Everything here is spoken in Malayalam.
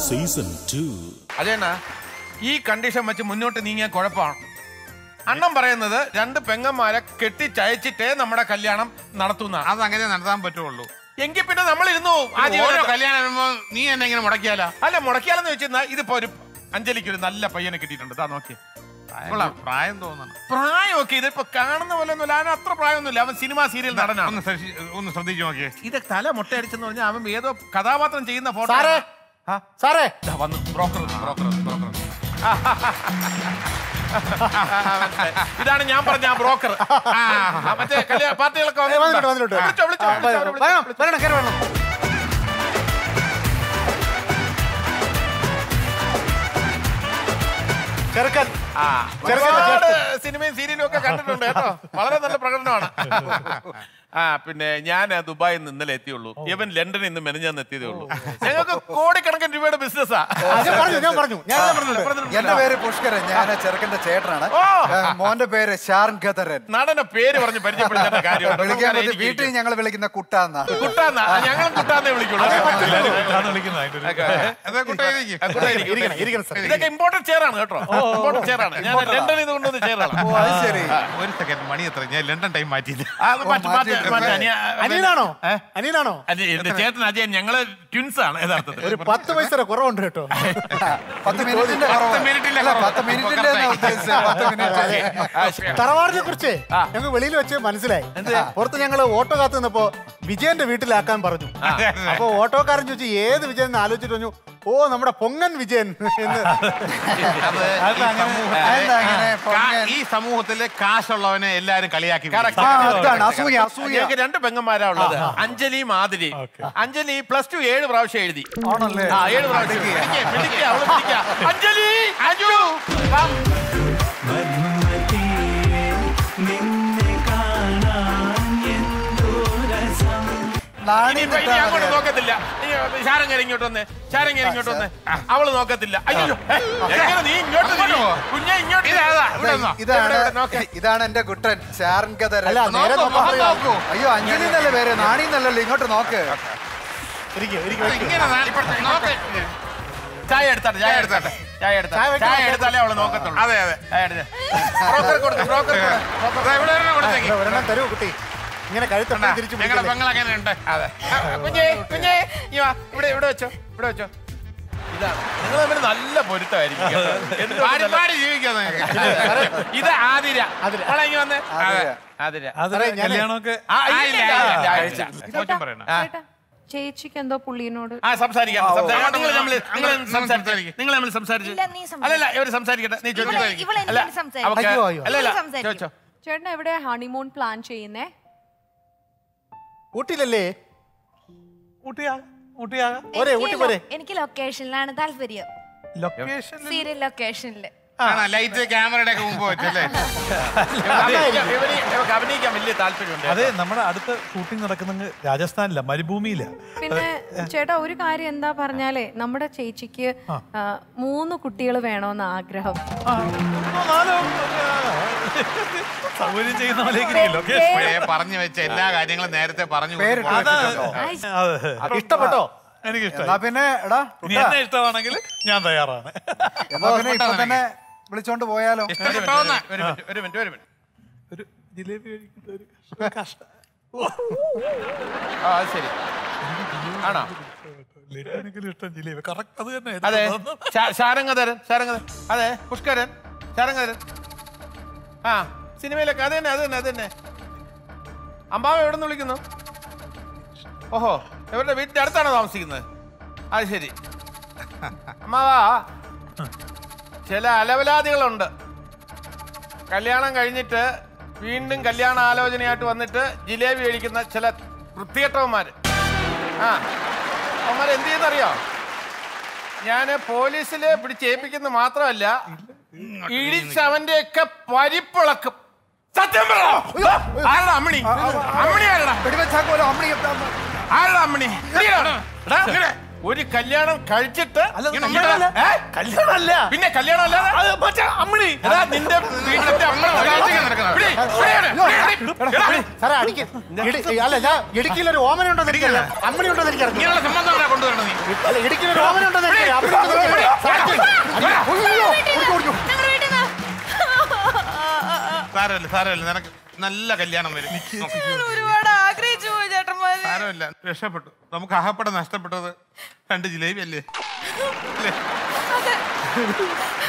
സീസൺ ടു അതേണ്ണ ഈ കണ്ടീഷൻ വെച്ച് മുന്നോട്ട് നീങ്ങിയ കുഴപ്പമാണ് അണ്ണം പറയുന്നത് രണ്ട് പെങ്ങന്മാരെ കെട്ടിച്ചയച്ചിട്ടേ നമ്മുടെ കല്യാണം നടത്തുന്ന അത് അങ്ങനെ നടത്താൻ പറ്റുള്ളൂ എങ്കിൽ പിന്നെ നമ്മൾ ഇരുന്നു ആ ഓരോ ജീവിതം കല്യാണം വരുമ്പോ നീ എന്നെ ഇങ്ങനെ മുടക്കിയാലോ അല്ല മുടക്കിയാലെന്ന് വെച്ചാൽ ഇതിപ്പോ ഒരു അഞ്ജലിക്ക് ഒരു നല്ല പയ്യനെ കിട്ടിയിട്ടുണ്ട് താ നോക്കി കൊള്ളാം. പ്രായം തോന്നണം പ്രായമൊക്കെ ഇതിപ്പോ കാണുന്ന പോലെ ഒന്നുമില്ല അവന് അത്ര പ്രായമൊന്നുമില്ല അവൻ സിനിമ സീരിയൽ നടനാണ് ഒന്ന് ശ്രദ്ധി- ഒന്ന് ശ്രദ്ധിച്ചു നോക്കിയേ ഇത് തല മുട്ടയടിച്ചെന്ന് പറഞ്ഞാൽ അവൻ ഏതോ കഥാപാത്രം ചെയ്യുന്ന ഫോട്ടോ സാറേ സാറേ ദാ വന്നു ബ്രോക്കർ ബ്രോക്കർ ബ്രോക്കർ ഇതാണ് ഞാൻ പറഞ്ഞ ആ ബ്രോക്കർ മറ്റേ കല്യാണ പാർട്ടികളൊക്കെ ഏ, വന്നിട്ടുണ്ട്, വന്നിട്ടുണ്ട്. വിളിച്ചോ, വിളിച്ചോ, വിളിച്ചോ, അവരെ വിളിച്ചോ, വരണം, വിളിച്ചോ. വരണം, കയറി വരണം. ചെറുക്കൻ ആ, ചെറുക്കൻ, ഒരുപാട് സിനിമയും സീരിയലും ഒക്കെ കണ്ടിട്ടുണ്ട് കേട്ടോ വളരെ നല്ല പ്രകടനമാണ് ആ പിന്നെ ഞാൻ ദുബായിൽ നിന്ന് ഇന്നലെ എത്തിയുള്ളൂ ഇവൻ ലണ്ടനിൽ നിന്ന് മെനഞ്ഞാന്ന് എത്തിയതേ ഉള്ളൂ ഞങ്ങൾക്ക് കോടിക്കണക്കിന് രൂപയുടെ ബിസിനസ്സാ ആ, ഞാൻ പറഞ്ഞു ഞാൻ പറഞ്ഞു ഞാൻ എല്ലാം പറഞ്ഞിട്ടുണ്ട് എന്റെ പേര് പുഷ്കരൻ ഞാൻ ആ ചെറുക്കന്റെ ചേട്ടനാണ് ഓ. ഏ, മോന്റെ പേര് ഷാൻ ഖദറൻ നടന്റെ പേര് പറഞ്ഞ് പരിചയപ്പെടുത്തേണ്ട കാര്യമുണ്ട് വിളിക്കാൻ നമുക്കറിയാം, പറ്റി എനിക്ക് വീട്ടിൽ ഞങ്ങൾ വിളിക്കുന്ന കുട്ടാന്ന കുട്ടാന്ന ഞങ്ങളും കുട്ടാന്നേ വിളിക്കുള്ളൂ അതെ കുട്ടിയെ ആ, കുട്ടായിരിക്കും, ഇരിക്കണം, ഇരിക്കണം, സർ. ഇതൊക്കെ ഇമ്പോർട്ടന്റ് ചെയറാണ് കേട്ടോ ഇമ്പോർട്ടന്റ് ചെയറാണ് ഞാൻ ലണ്ടനിൽ നിന്ന് കൊണ്ടുവന്ന ചെയറാണ് ഓ അത് ശരി ഒരു സെക്കൻഡ് മണി എത്ര ഞാൻ ലണ്ടൻ ടൈം മാറ്റിയില്ല അനിയനാണോ അനിയനാണോ എന്റെ ചേട്ടൻ അജയൻ ഞങ്ങള് ട്വിൻസ് ആണ് യഥാർത്ഥത്തിൽ ഒരു പത്ത് പൈസയുടെ കുറവുണ്ട് കേട്ടോ പത്ത് മിനിറ്റിന്റെ കുറവ്. മിനിറ്റിന്റെ അല്ല, കുറവ്. പത്ത് മിനിറ്റിന്റെ എന്നാ ഉദ്ദേശിച്ചത് പത്ത് മിനിറ്റ് ആ, ശരി. തറവാടിനെ കുറിച്ച് ഞങ്ങൾ വെളിയിൽ വെച്ച് മനസ്സിലായി പുറത്ത് ഞങ്ങൾ ഓട്ടോ കാത്തു നിന്നപ്പോ വിജയന്റെ വീട്ടിലാക്കാൻ പറഞ്ഞു അപ്പൊ ഓട്ടോക്കാരൻ ചോദിച്ചു ഏത് വിജയൻ എന്ന് ആലോചിച്ചിട്ട് പറഞ്ഞു ഓ നമ്മുടെ പൊങ്ങൻ വിജയൻ എന്ന് അത് ഈ സമൂഹത്തിലെ- അതെന്താ അങ്ങനെ കാ- പൊങ്ങൻ? ഈ സമൂഹത്തിലെ കാശുള്ളവനെ എല്ലാരും കളിയാക്കി Correct. ആ, അതാണ് അസൂയ അസൂയ ഞങ്ങൾക്ക് രണ്ട് പെങ്ങന്മാരാ ഉള്ളത് അഞ്ജലിയും ആതിരയും അഞ്ജലി പ്ലസ് ടു ഏഴ് പ്രാവശ്യം എഴുതി ആണല്ലേ ആ ഏഴ് പ്രാവശ്യം പിടിക്ക്, പിടിക്ക്, അവള് പിടിക്ക്. അഞ്ജലി അഞ്ജു വാ. നാണി ഇനിയിപ്പോ ഇനി അങ്ങോട്ട് നോക്കത്തില്ല ഇനി ശാരങ്ങര ഇങ്ങോട്ട് വന്ന് ശാരങ്ങര ഇങ്ങോട്ട് വന്ന് അവള് നോക്കത്തില്ല അയ്യോ ഏ, എങ്ങനെ നീ ഇങ്ങോട്ട് തിരി. കുഞ്ഞെ ഇങ്ങോട്ട് ഇതാ, ഇതാ, ഇവിടെ വന്നോ. ഇതാണ് ഇവിടെ, ഇവിടെ നോക്ക്. ഇതാണ് എന്റെ കുട്ടൻ ഷാൻ ഖദറൻ അല്ല നേരെ നോക്കൂ, നോക്കാൻ മുഖം നോക്കൂ. അയ്യോ അഞ്ജലി എന്നല്ലേ പേര് നാണി എന്നല്ലല്ലോ ഇങ്ങോട്ട് നോക്ക് ഇരിക്കും ഇരിക്കും ഇങ്ങനെ നാ- ഇപ്പുറത്തെ നോക്ക്. ചായ എടുത്താട്ടെ ചായ എടുത്താട്ടെ ചായ എടുത്താ ചായ വെക്കണം, ചായ ചായ എടുത്താലേ അവള് നോക്കത്തുള്ളൂ അതെ അതെ ചായ എടുത്ത് ബ്രോക്കർ കൊടുക്കും ബ്രോക്കർ ദാ ഇവിടെ ഒരെണ്ണം കൊടുത്തേക്ക്. ഒരെണ്ണം തരൂ കുട്ടി ഇങ്ങനെ കഴുത്തണ്ട തിരിച്ചു ഞങ്ങളുടെ പിടിക്കല്ലേ. പെങ്ങൾ അങ്ങനെ ഉണ്ട് അതെ കുഞ്ഞേ കുഞ്ഞേ ഇങ്ങ് വാ ഇവിടെ ഇവിടെ വെച്ചോ ഇവിടെ വെച്ചോ ഇതാണ് നിങ്ങൾ തമ്മിൽ നല്ല പൊരുത്തമായിരിക്കും കേട്ടോ. എന്ത് പാടി നല്ല- പാടി ജീവിക്കാം നിങ്ങൾക്ക്. ഇത് ആതിര ആതിര. മോളെ ഇങ്ങ് വന്നേ ആതിര. ആതിര സാറേ, ഞാനേ- കല്യാണമൊക്കെ ആ, ഇല്ല, ഇല്ല, ഇല്ല, ഇല്ല, ആയില്ല. ഇല്ല. കുറ്റം പറയണം ആ. ചേച്ചിക്ക് എന്തോ പുള്ളിനോട് ആ സംസാരിക്കാം സംസാരിക്കാം. നിങ്ങൾ തമ്മിൽ നിങ്ങൾ അങ്ങോട്ട് സംസാരിച്ച് സംസാരിക്ക്. നിങ്ങൾ തമ്മിൽ സംസാരിച്ച് ഇല്ല, നീ സംസാരിക്ക്. അല്ലല്ല ഇവര് സംസാരിക്കട്ടെ നീ ചോദിച്ചോ ഇവളെ- ഇവളെ അല്ല എന്നോട് സംസാരിക്ക്. അവക്ക് അയ്യോ, അയ്യോ. അല്ലല്ല ഇവള് സംസാരിക്ക്. ചോദിച്ചോ ചേട്ടൻ എവിടെ ഹണിമൂൺ പ്ലാൻ ചെയ്യുന്നേ ഊട്ടിയിലല്ലേ ഊട്ടിയാ ഊട്ടിയാ പോരെ എനിക്ക് ഊട്ടി പോരെ ലൊ- എനിക്ക് ലൊക്കേഷനിലാണ് താല്പര്യം ലൊക്കേഷൻ സീരിയൽ ലൊക്കേഷനില് ആണോ ലൈറ്റ് ക്യാമറയുടെ ഒക്കെ മുമ്പ് വെച്ചല്ലേ ഇവന് ഇവർക്ക് അഭിനയിക്കാൻ വലിയ താല്പര്യമുണ്ട് അതെ നമ്മുടെ അടുത്ത ഷൂട്ടിംഗ് നടക്കുന്ന രാജസ്ഥാനില മരുഭൂമിയില പിന്നെ ചേട്ടാ ഒരു കാര്യം എന്താ പറഞ്ഞാലേ നമ്മുടെ ചേച്ചിക്ക് ആ, മൂന്ന് കുട്ടികൾ വേണമെന്ന് ആഗ്രഹം സൗകര്യം ചെയ്യുന്ന പോലെയൊക്കെ ലൊക്കേഷൻ ഇപ്പോഴേ പറഞ്ഞു വെച്ച എല്ലാ കാര്യങ്ങളും നേരത്തെ പറഞ്ഞു പേരിട്ട് കൊടുക്കണം. വെച്ചിട്ടുണ്ടോ അതെ ഇഷ്ടപ്പെട്ടോ എനിക്ക് എന്നാ ഇഷ്ടമായി പിന്നെ എടാ ഇനി എന്നെ ഇഷ്ടമാണെങ്കിൽ ഞാൻ തയ്യാറാണ് എന്നാ പിന്നെ ഇപ്പൊ തന്നെ വിളിച്ചോണ്ട് പോയാലോ ഇഷ്ടപ്പെട്ടോന്ന് ഒരു മിനിറ്റ് ഒരു മിനിറ്റ് ഒരു മിനിറ്റ് ഒരു ജിലേബി കഴിക്കുന്ന ഒരു കഷ്ടം ആ അത് ശരി ആണോ ലഡുവിനെങ്കിലും ഇഷ്ടം ജിലേബി കറക്റ്റ് അത് തന്നെ അതെ ശാ- ശാരംഗധരൻ ശാരംഗധരൻ അതെ പുഷ്കരൻ ശാരംഗധരൻ ആ സിനിമയിലൊക്കെ അത് തന്നെ അത് തന്നെ അത് തന്നെ അമ്മാവ എവിടെ നിന്ന് വിളിക്കുന്നു ഓഹോ ഇവരുടെ വീട്ടിന്റെ അടുത്താണോ താമസിക്കുന്നത് അത് ശരി അമ്മാവാ ചില അലവലാദികളുണ്ട് കല്യാണം കഴിഞ്ഞിട്ട് വീണ്ടും കല്യാണ ആലോചനയായിട്ട് വന്നിട്ട് ജിലേബി കഴിക്കുന്ന ചില വൃത്തികെട്ടവന്മാര് ആ അവന്മാർ എന്ത് ചെയ്യുന്നറിയോ ഞാൻ പോലീസില് പിടിച്ചേൽപ്പിക്കുന്ന മാത്രമല്ല ഇടിച്ചവന്റെ ഒക്കെ പരിപ്പിളക്കും സത്യം പറ ആരുടെ അമ്മണി അമ്മണി ആരടാ വെടിവെച്ചാക്കോലോ അമ്മണി ആരടാ അമ്മണി ഇടിയെടാ. എടാ, ഇങ്ങട്. ഒരു കല്യാണം കഴിച്ചിട്ട് അല്ല അത് നമ്മുടെ- കല്യാണമല്ല. ഏ? കല്യാണമല്ല പിന്നെ കല്യാണം അല്ലാതെ അത് മറ്റേ അമ്മിണി എടാ, നിന്റെ വീട്ടിലെ അമ്മ നടക്കുന്നത്. സാറേ അടിക്ക് ഇടി- അല്ല ഞാൻ ഇടുക്കിയിലൊരു ഓമന ഉണ്ടെന്ന് എനിക്കറിയാം അമ്മണി ഉണ്ടെന്ന് എനിക്കറിയാം ഇങ്ങനെയുള്ള സംബന്ധം കൊണ്ടുവരണം നീ അല്ല ഇടുക്കിയിലൊരു ഓമന ഉണ്ടെന്ന് എനിക്കറിയാം അമ്മണി ഉണ്ടെന്ന് എനിക്കറിയാം. സാറേ, അയ്യോ, അയ്യോ, ഓടിക്കോ, ഓടിക്കോ. ഞങ്ങളുടെ വീട്ടിൽ നിന്ന് സാരമില്ല സാരമില്ല നിനക്ക് നല്ല കല്യാണം വരും നോക്ക്. ഞാൻ ഒരുപാട് ആഗ്രഹിച്ചു പോയി ചേട്ടന്മാര് സാരമില്ല രക്ഷപ്പെട്ടു നമുക്ക് അഹപ്പട നഷ്ടപ്പെട്ടത് രണ്ട് ജിലേബി അല്ലേ അല്ലേ? അതെ